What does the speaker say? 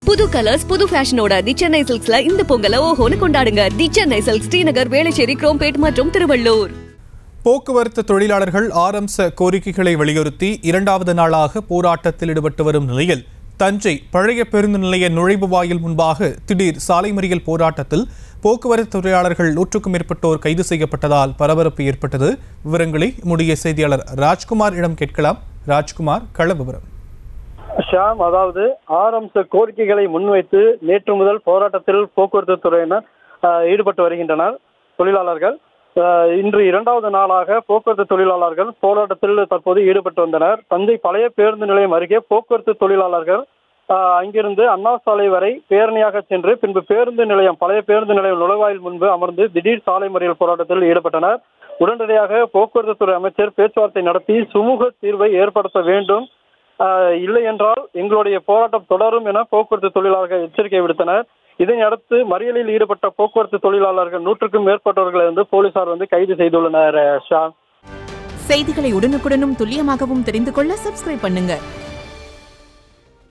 புது கலர்ஸ் புது ஃபேஷனோட தி சென்னை சில்க்ஸ்ல இந்த பொங்கலை ஓஹோன்னு கொண்டாடுங்க தி சென்னை சில்க்ஸ் ஸ்ரீநகர் வேளச்சேரி குரோம்பேட் மற்றும் திருவள்ளூர் போக்குவரத்து தொழிலாளர்கள் ஆரம்ச கோரிக்கைகளை வலியுறுத்தி இரண்டாவது நாளாக போராட்டத்தில் ஈடுபட்டு வரும் நிலையில் தஞ்சை பழைய பேருந்து நிலைய நுழைவு வாயில் முன்பாக திடீர் சாலை மறியல் போராட்டத்தில் போக்குவரத்து தொழிலாளர்கள் நூற்றுக்கும் மேற்பட்டோர் கைது செய்யப்பட்டதால் பரபரப்பு ஏற்பட்டது விவரங்களை முடிய செய்தியாளர் ராஜ்குமார் இடம் கேட்கலாம் ராஜ்குமார் கள விவரம் ஷாம் அதாவது ஆரம்ச கோரிக்கைகளை முன்வைத்து நேற்று முதல் போராட்டத்தில் போக்குவரத்து துறையினர் ஆஹ், ஈடுபட்டு வருகின்றனர் தொழிலாளர்கள் ஆஹ், இன்று இரண்டாவது நாளாக போக்குவரத்து தொழிலாளர்கள் போராட்டத்தில் தற்போது ஈடுபட்டு வந்தனர் தஞ்சை பழைய பேருந்து நிலையம் அருகே போக்குவரத்து தொழிலாளர்கள் ஆஹ், அங்கிருந்து அண்ணா சாலை வரை பேரணியாக சென்று பின்பு பேருந்து நிலையம் பழைய பேருந்து நிலையம் நுழைவாயில் முன்பு அமர்ந்து திடீர் சாலை மறியல் போராட்டத்தில் ஈடுபட்டனர் உடனடியாக போக்குவரத்து துறை அமைச்சர் பேச்சுவார்த்தை நடத்தி சுமூக தீர்வை ஏற்படுத்த வேண்டும் ஆஹ் இல்லை என்றால் எங்களுடைய போராட்டம் தொடரும் என போக்குவரத்து தொழிலாளர்கள் எச்சரிக்கை விடுத்தனர் இதனை அடுத்து மறியலில் ஈடுபட்ட போக்குவரத்து தொழிலாளர்கள் நூற்றுக்கும் மேற்பட்டவர்களை வந்து போலீசார் வந்து கைது செய்துள்ளனர் ஷா செய்திகளை உடனுக்குடனும் துல்லியமாகவும் தெரிந்து கொள்ள சப்ஸ்கிரைப் பண்ணுங்க